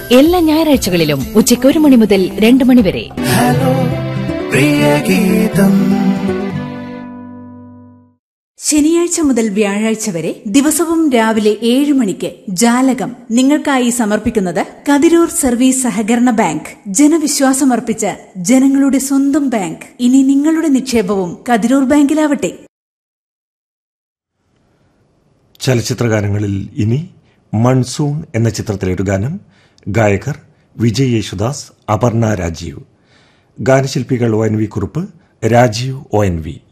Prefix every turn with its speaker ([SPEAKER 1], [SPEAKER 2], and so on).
[SPEAKER 1] എല്ലാ ഞായറാഴ്ചകളിലും ഉച്ചയ്ക്ക് ഒരു മണി മുതൽ രണ്ട് മണി വരെ
[SPEAKER 2] ഹലോ പ്രിയഗീതം
[SPEAKER 3] ശനിയാഴ്ച മുതൽ വ്യാഴാഴ്ച വരെ ദിവസവും രാവിലെ ഏഴ് മണിക്ക് ജാലകം നിങ്ങൾക്കായി സമർപ്പിക്കുന്നത് കതിരൂർ സർവീസ് സഹകരണ ബാങ്ക് ജനവിശ്വാസമർപ്പിച്ച ജനങ്ങളുടെ സ്വന്തം ബാങ്ക് ഇനി നിങ്ങളുടെ നിക്ഷേപവും കതിരൂർ ബാങ്കിലാവട്ടെ
[SPEAKER 4] ചലച്ചിത്രഗാനങ്ങളിൽ ഇനി മൺസൂൺ എന്ന ചിത്രത്തിലെ ഒരു ഗാനം ഗായകർ വിജയ് യേശുദാസ് അപർണ രാജീവ് ഗാനശില്പികൾ O N V Kurup Rajeev O N V